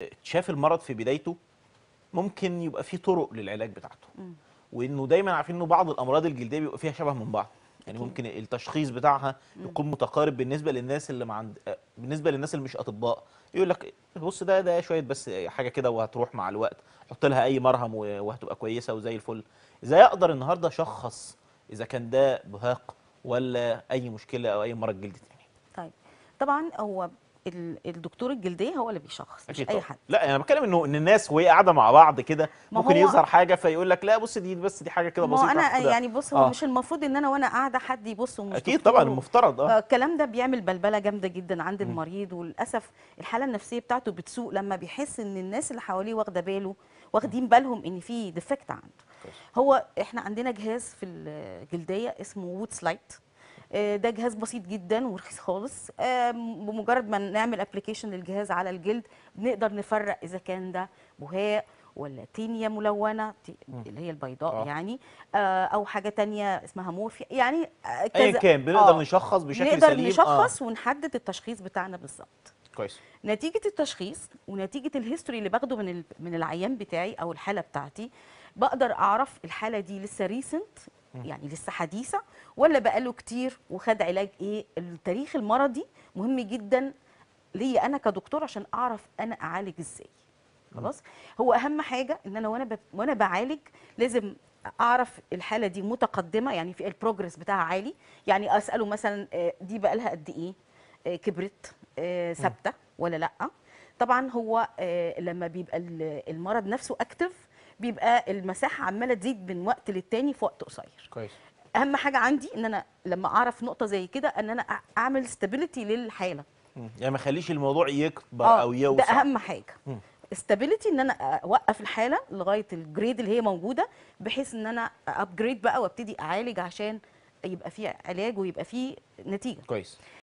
شاف المرض في بدايته ممكن يبقى في طرق للعلاج بتاعته مم. وانه دايما عارفين انه بعض الامراض الجلديه بيبقى فيها شبه من بعض يعني أكيد. ممكن التشخيص بتاعها يكون متقارب بالنسبه للناس اللي ما عند آه، بالنسبه للناس اللي مش اطباء يقول لك بص ده ده شويه بس حاجه كده وهتروح مع الوقت حط لها اي مرهم و- وهتبقى كويسه وزي الفل ازاي اقدر النهارده اشخص اذا كان ده بهاق ولا اي مشكله او اي مرض جلدي تاني طيب طبعا هو ال- الدكتور الجلديه هو اللي بيشخص مش اي طبعاً. حد لا انا بتكلم انه ان الناس وهي قاعده مع بعض كده ما ممكن هو- يظهر حاجه فيقول لك لا بص دي بس دي حاجه كده ما هو بسيطه انا خدها. يعني بص هو آه. مش المفروض ان انا وانا قاعده حد يبص ومش اكيد دكتور طبعا و- المفترض اه الكلام ده بيعمل بلبله جامده جدا عند المريض وللاسف الحاله النفسيه بتاعته بتسوء لما بيحس ان الناس اللي حواليه واخده باله واخدين بالهم ان في ديفكت عنده كويس. هو احنا عندنا جهاز في الجلديه اسمه وود سلايت آه، ده جهاز بسيط جدا ورخيص خالص آه، بمجرد ما نعمل ابلكيشن للجهاز على الجلد بنقدر نفرق اذا كان ده بهاق ولا تينيا ملونه تي- اللي هي البيضاء آه. يعني آه، او حاجه تانية اسمها مورفيا يعني آه، ايا كذا- كان بنقدر آه. نشخص بشكل نقدر سليم نشخص ونحدد التشخيص بتاعنا بالظبط اه كويس نتيجه التشخيص ونتيجه الهيستوري اللي باخده من ال- من العيان بتاعي او الحاله بتاعتي بقدر اعرف الحاله دي لسه ريسنت يعني لسه حديثه ولا بقاله كتير وخد علاج ايه التاريخ المرضي مهم جدا ليا انا كدكتور عشان اعرف انا اعالج ازاي خلاص هو اهم حاجه ان انا وانا ب... وانا بعالج لازم اعرف الحاله دي متقدمه يعني في البروجرس بتاعها عالي يعني اساله مثلا آه، دي بقى لها قد ايه آه، كبرت آه، ثابته ولا لا طبعا هو آه، لما بيبقى ال- المرض نفسه اكتف بيبقى المساحه عماله تزيد من وقت للتاني في وقت قصير كويس اهم حاجه عندي ان انا لما اعرف نقطه زي كده ان انا أع- اعمل ستابيليتي للحاله مم. يعني ما اخليش الموضوع يكبر آه، او ده يوسع اهم حاجه مم. استابيليتي ان انا اوقف الحاله لغايه الجريد اللي هي موجوده بحيث ان انا ابجريد بقى وابتدي اعالج عشان يبقى في علاج ويبقى في نتيجه كويس